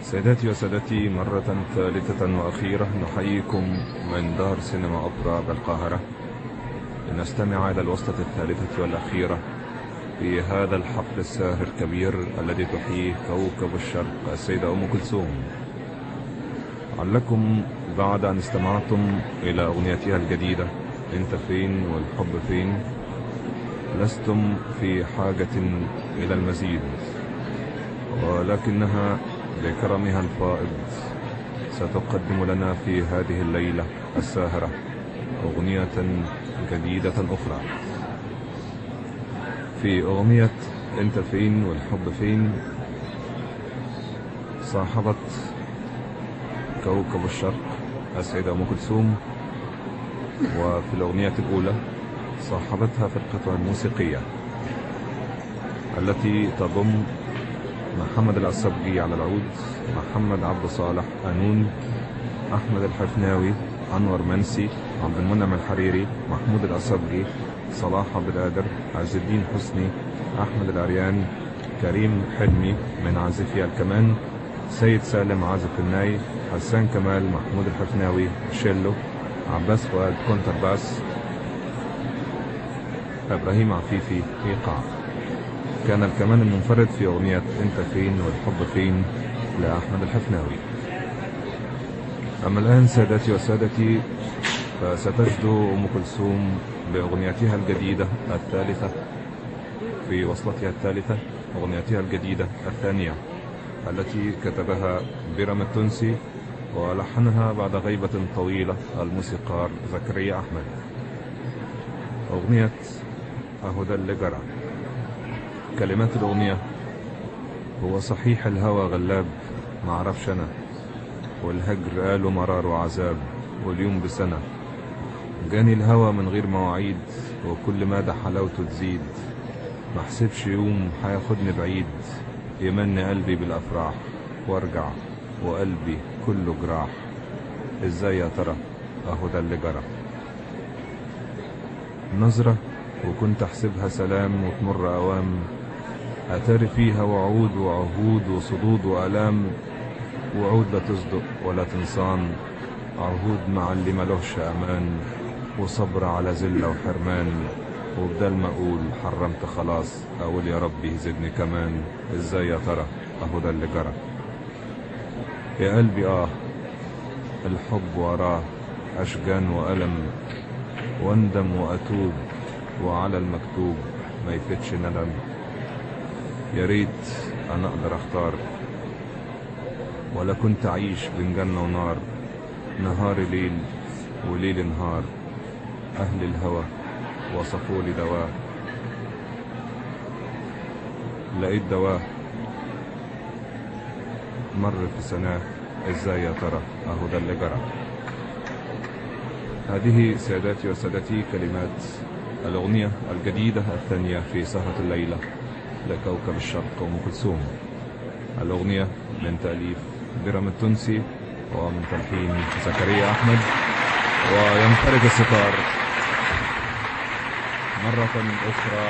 سيداتي وسادتي مرة ثالثة وأخيرة نحييكم من دار سينما أوبرا بالقاهرة لنستمع إلى الوسطة الثالثة والأخيرة في هذا الحفل الساهر الكبير الذي تحييه كوكب الشرق السيدة أم كلثوم علكم بعد أن استمعتم إلى أغنيتها الجديدة أنت فين والحب فين لستم في حاجة إلى المزيد ولكنها بكرمها الفائض ستقدم لنا في هذه الليلة الساهرة أغنية جديدة أخرى في أغنية أنت فين والحب فين صاحبت كوكب الشرق السيدة أم كلثوم وفي الأغنية الأولى صاحبتها فرقتها الموسيقية التي تضم محمد العصبجي على العود محمد عبد صالح قانون أحمد الحفناوي أنور منسي عبد المنعم الحريري محمود العصبجي صلاح عبد القادر عز الدين حسني أحمد العريان كريم حلمي من عازفي الكمان سيد سالم عازف الناي حسان كمال محمود الحفناوي شيلو عباس فؤاد كونترباس إبراهيم عفيفي إيقاع كان الكمان المنفرد في أغنية أنت فين والحب فين لأحمد الحفناوي أما الآن سادتي وسادتي فستجدو أم كلثوم بأغنيتها الجديدة الثالثة في وصلتها الثالثة أغنيتها الجديدة الثانية التي كتبها بيرام التونسي ولحنها بعد غيبة طويلة الموسيقار زكريا أحمد أغنية أهدى اللي جرى كلمات الأغنية هو صحيح الهوى غلاب معرفش أنا والهجر قالوا مرار وعذاب واليوم بسنة جاني الهوى من غير مواعيد وكل مدى حلاوته تزيد محسبش يوم هياخدني بعيد يمني قلبي بالأفراح وارجع وقلبي كله جراح ازاي يا ترى اهو ده اللي جرى نظرة وكنت احسبها سلام وتمر اوام اتاري فيها وعود وعهود وصدود والام وعود لا تصدق ولا تنصان عهود مع اللي ملوش امان وصبر على ذلة وحرمان وبدل ما اقول حرمت خلاص اقول يا ربي زدني كمان ازاي يا ترى اهو ده اللي جرى يا قلبي اه الحب وراه اشجان والم واندم واتوب وعلى المكتوب ما يفتش ندم يا ريت انا اقدر اختار ولا كنت اعيش بين جنه ونار نهار ليل وليل نهار اهل الهوى وصفوا لي دواه لقيت دواه مر في سناه ازاي يا ترى اهو ده اللي جرى هذه ساداتي وسادتي كلمات الأغنية الجديدة الثانية في سهرة الليلة لكوكب الشرق أم كلثوم الأغنية من تأليف بيرام التونسي ومن تلحين زكريا أحمد وينفرد الستار مرة أخرى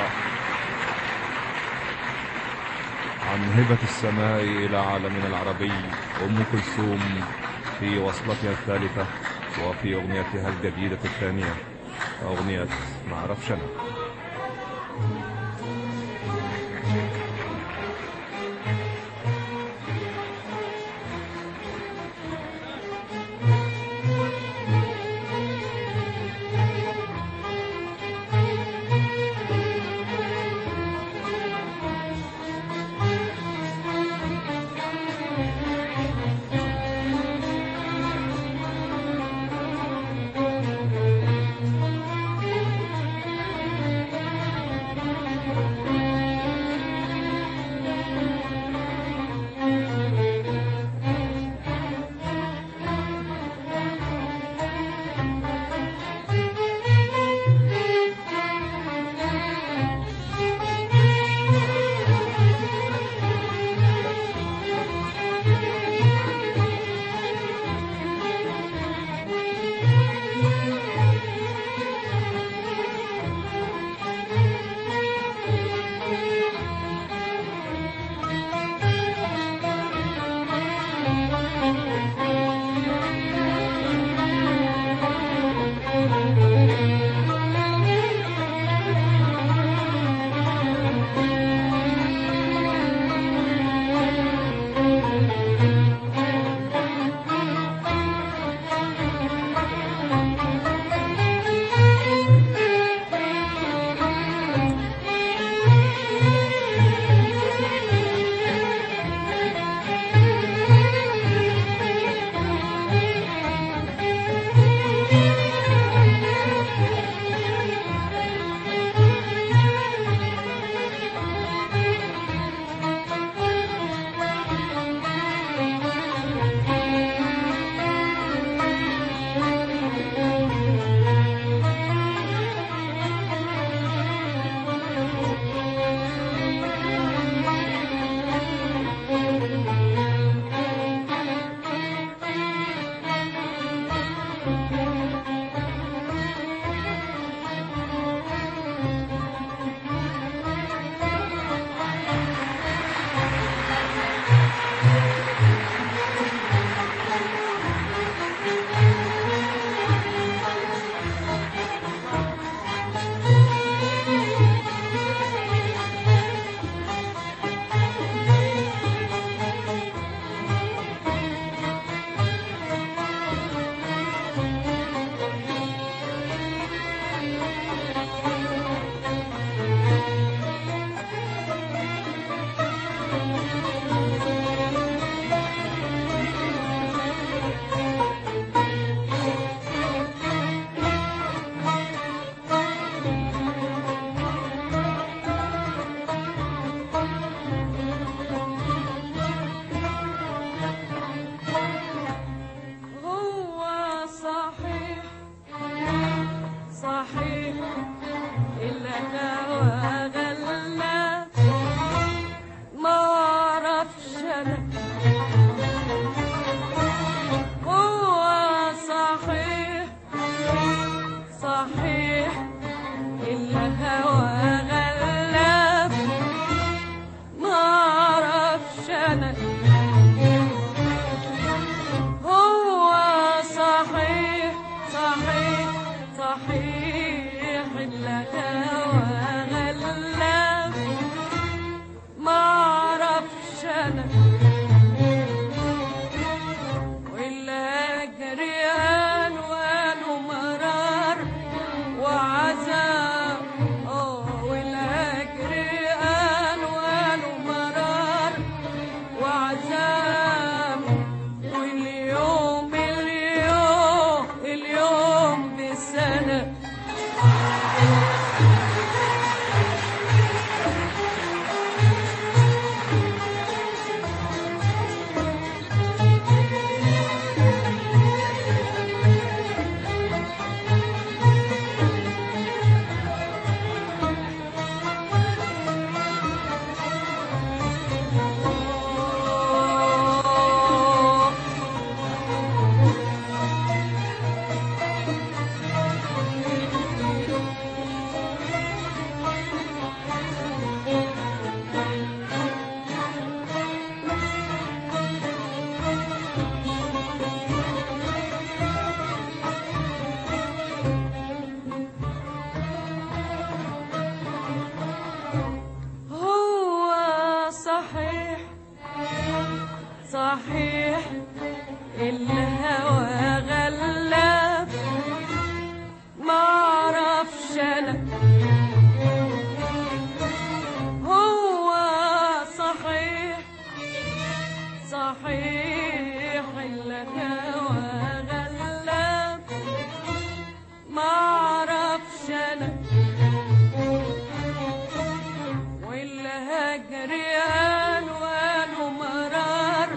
عن هبة السماء إلى عالمنا العربي أم كلثوم في وصلتها الثالثة وفي أغنيتها الجديدة الثانية أغنية معرفش أنا معرفش انا هو صحيح صحيح الهوى غلاب معرفش انا هو صحيح صحيح صحيح الهوى غلاب معرفش انا ولا جريان وقالوا مرار وعذاب اه ولا جريان وقالوا مرار وعذاب واليوم اليوم اليوم بسنه هو صحيح صحيح الهوى غلاب معرفش انا هو صحيح صحيح الهوى غلاب معرفش انا والهجريان وقالوا مرار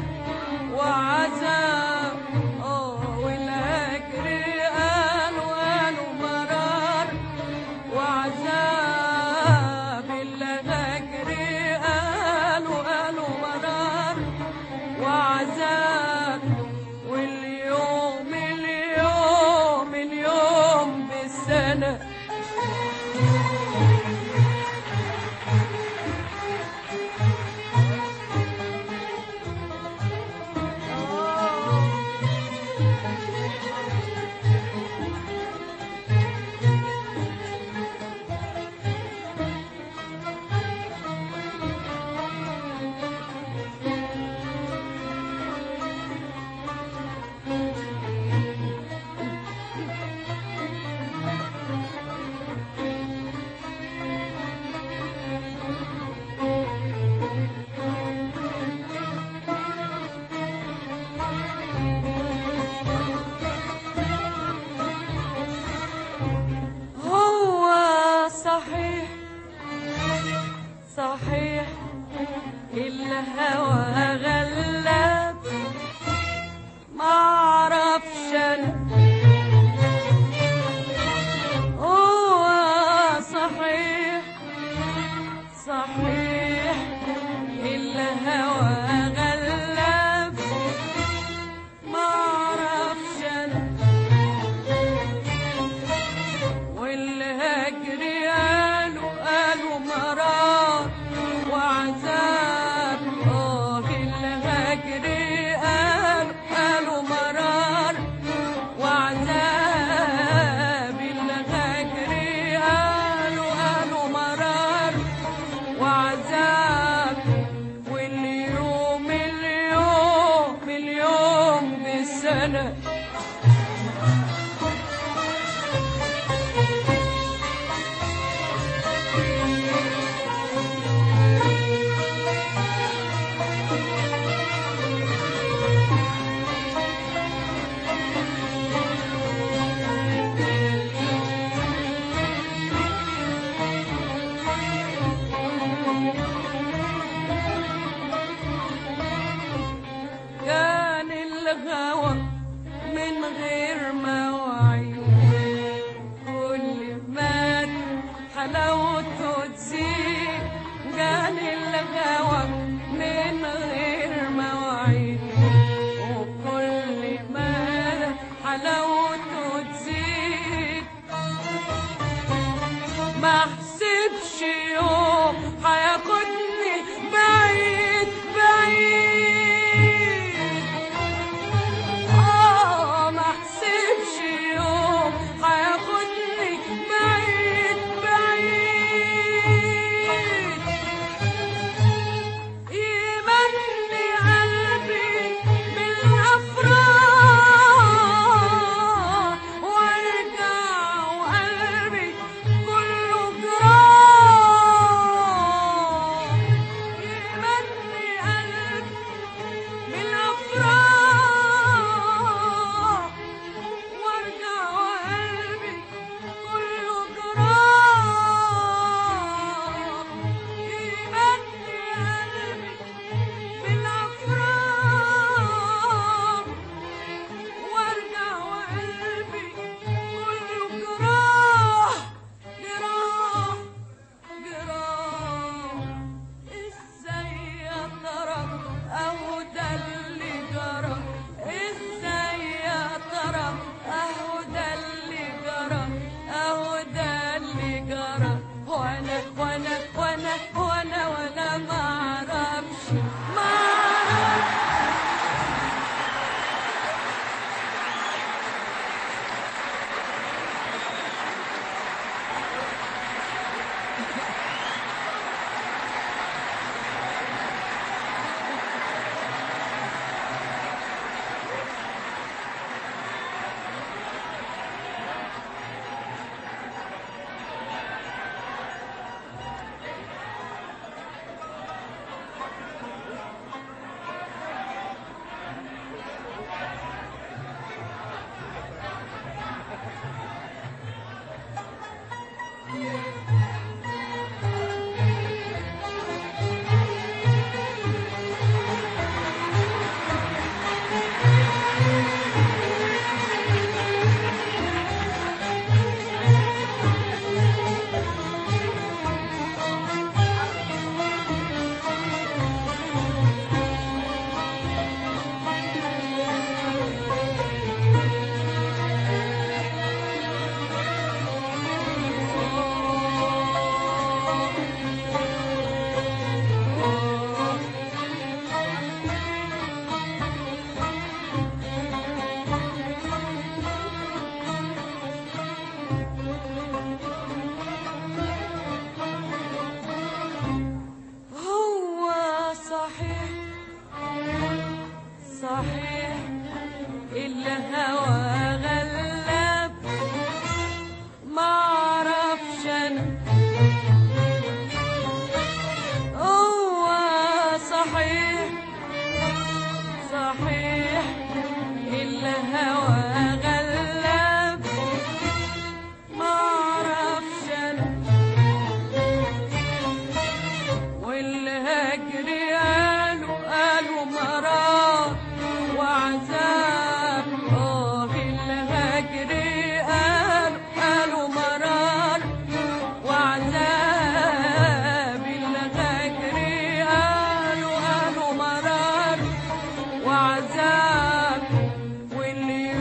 وعذاب اه والهجريان وقالوا مرار وعذاب الهجريان وقالوا مرار وعذاب صحيح الهوى غلب ما اعرفش انا والهجر قالوا قالوا مرار وعذاب اه الهجر قالوا قالوا مرار وعذاب الهجر قالوا قالوا مرار وعذاب واللي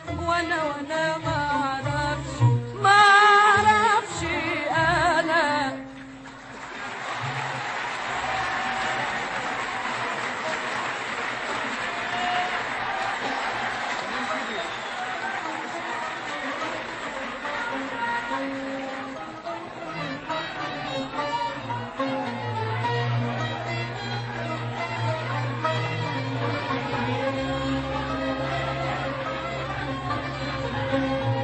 وانا وانا ما اعرفش ما اعرفش انا Thank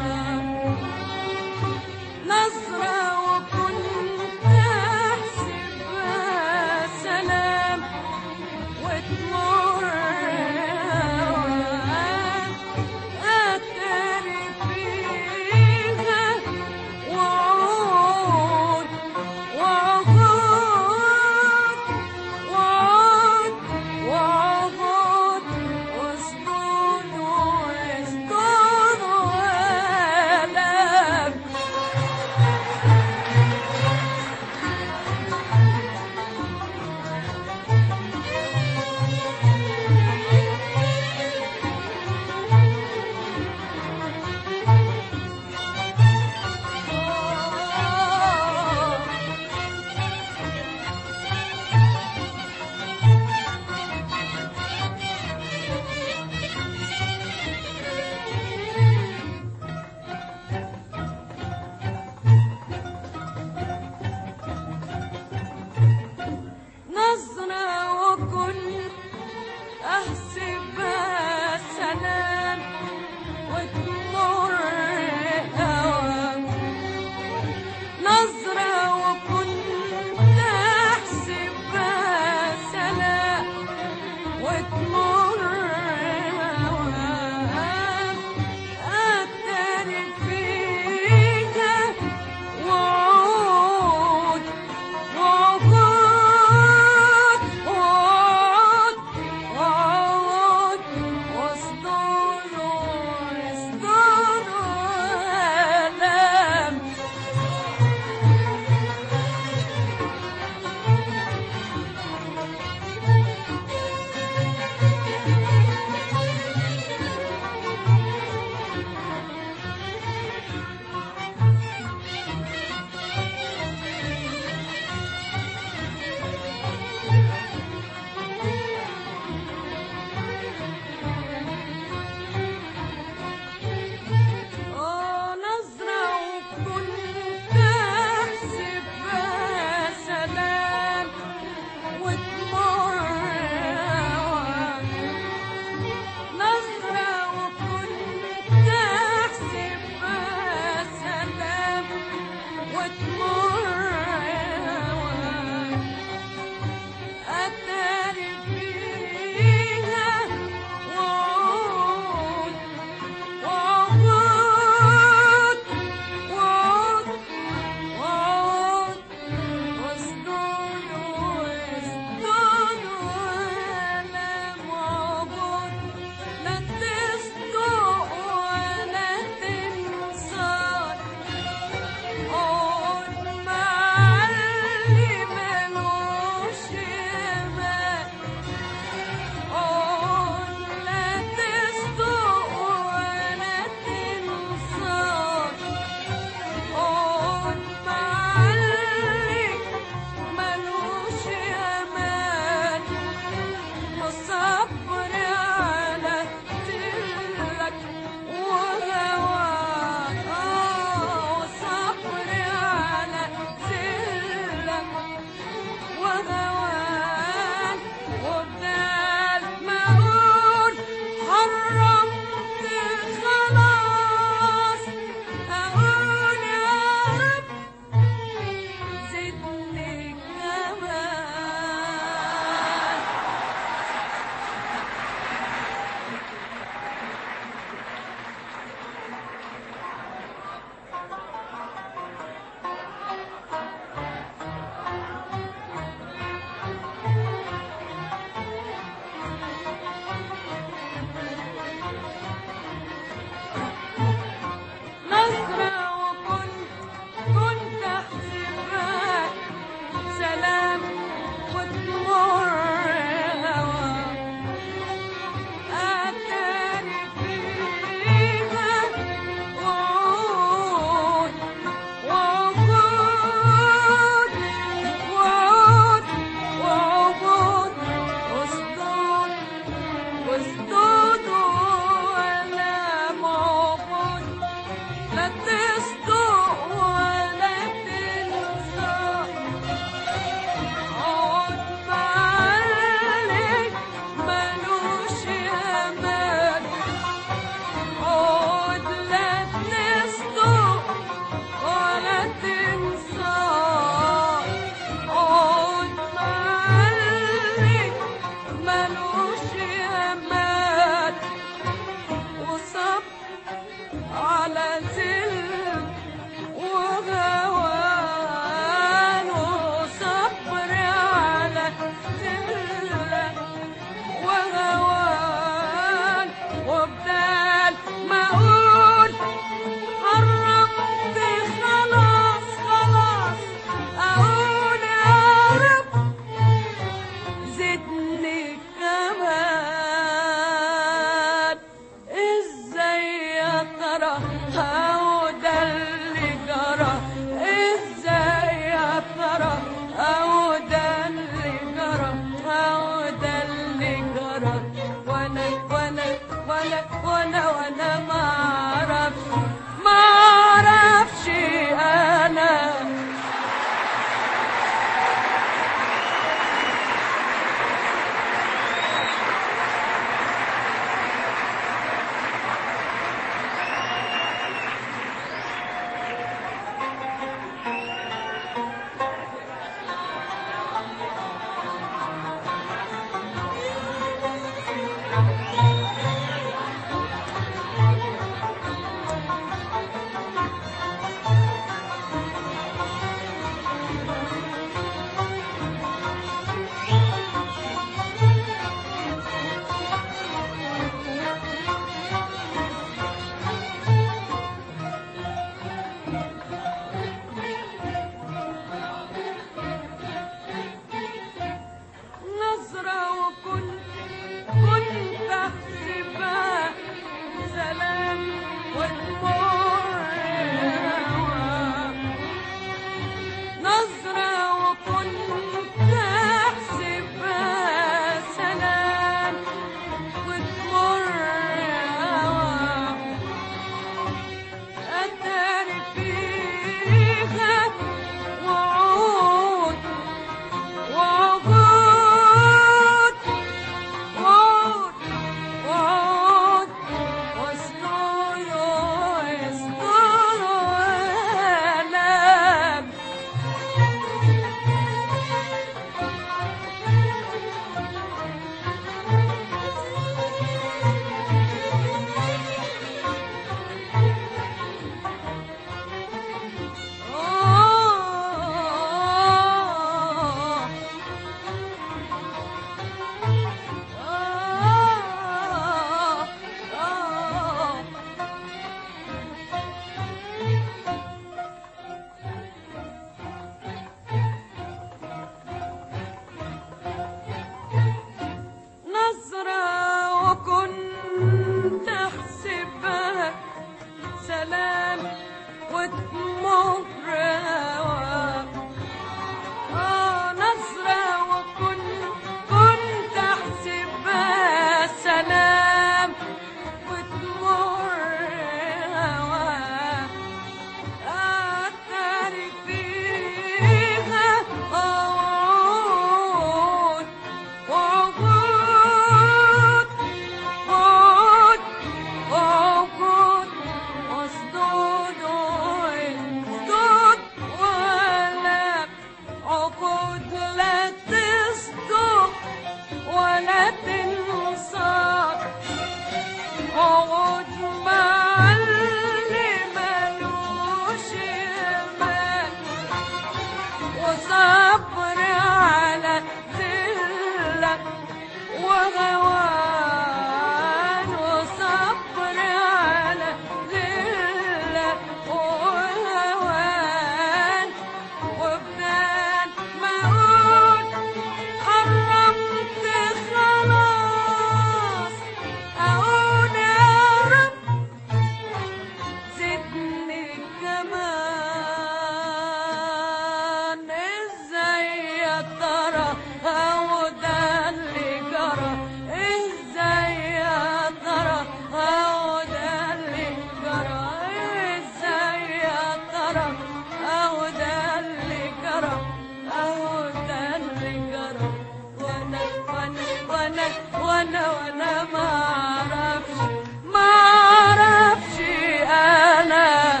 وانا وانا ما اعرفش ما اعرفش انا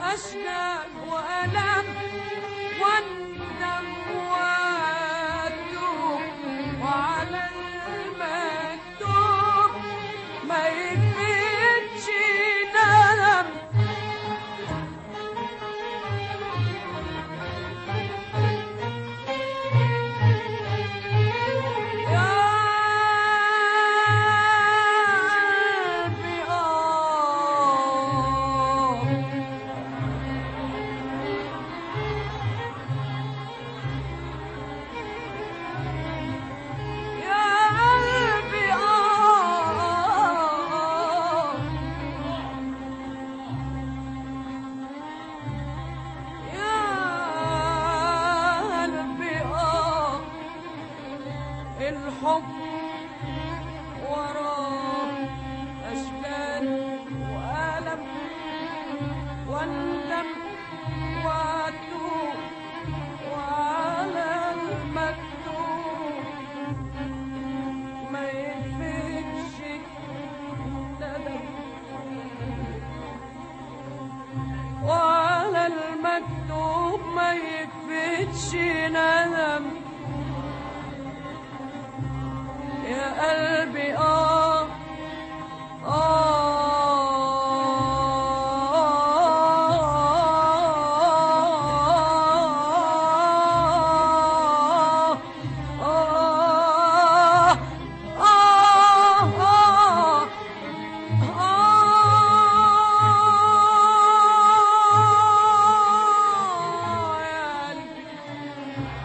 أشكال وألم واندم وأتوب وعلى المكتوب ما يكفيش ندم يا قلبي آه يا قلبي آه يا قلبي آه الحب وراه أشكال وألم واندم وأتوب وعلى المكتوب ما يكفيكش ندم وعلى المكتوب ما يكفيكش ندم يا قلبي آه آه آه آه آه يا قلبي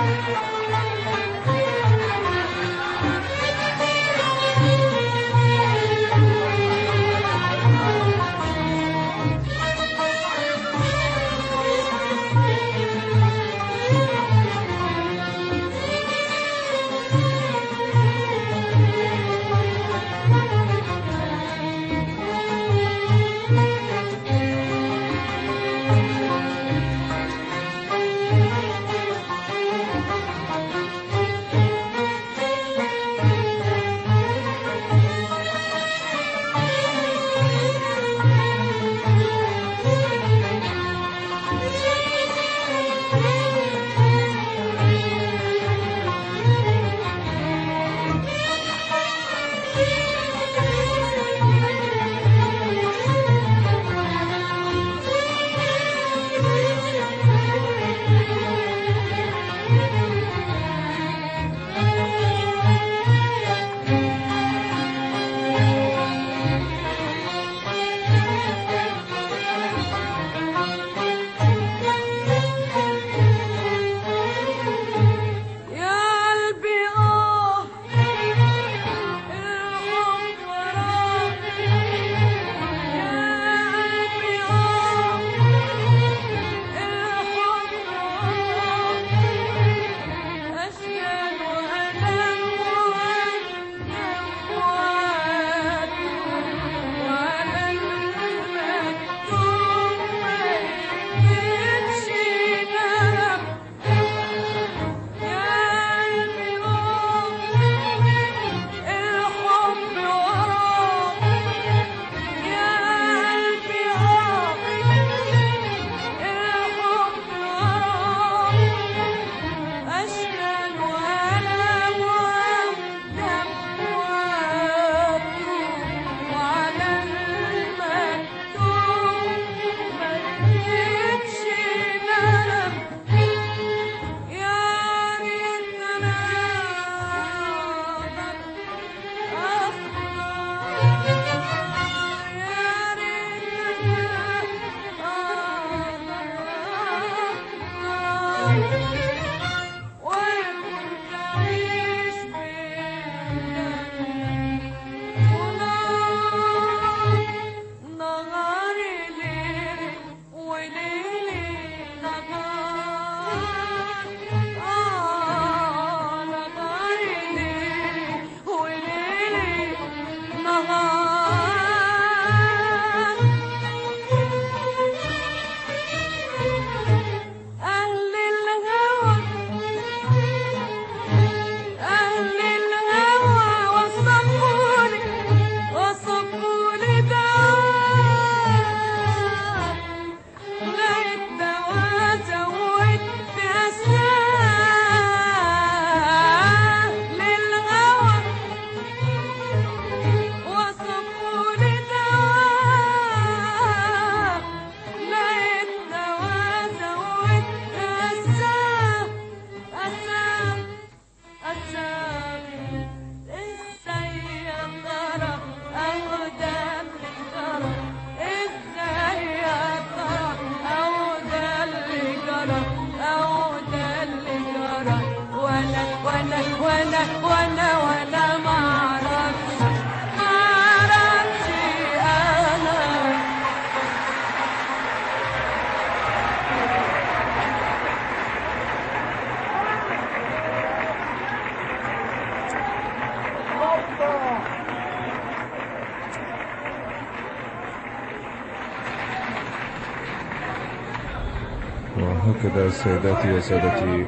وهكذا سيداتي وسادتي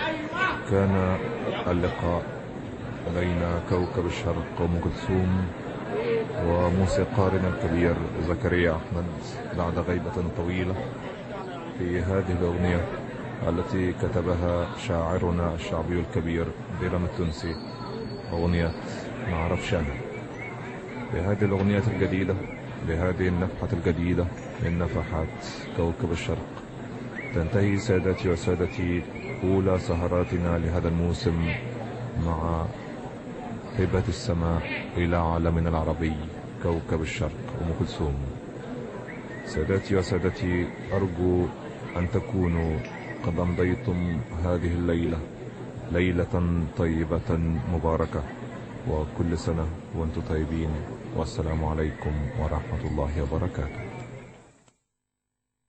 كان اللقاء بين كوكب الشرق أم كلثوم وموسيقارنا الكبير زكريا أحمد بعد غيبة طويلة في هذه الأغنية التي كتبها شاعرنا الشعبي الكبير بيرم التونسي أغنية معرفش أنا بهذه الأغنية الجديدة بهذه النفحة الجديدة من نفحات كوكب الشرق تنتهي سادتي وسادتي أولى سهراتنا لهذا الموسم مع هبة السماء إلى عالمنا العربي كوكب الشرق أم كلثوم سادتي وسادتي أرجو أن تكونوا قد أمضيتم هذه الليلة ليلة طيبة مباركة وكل سنة وانتم طيبين والسلام عليكم ورحمة الله وبركاته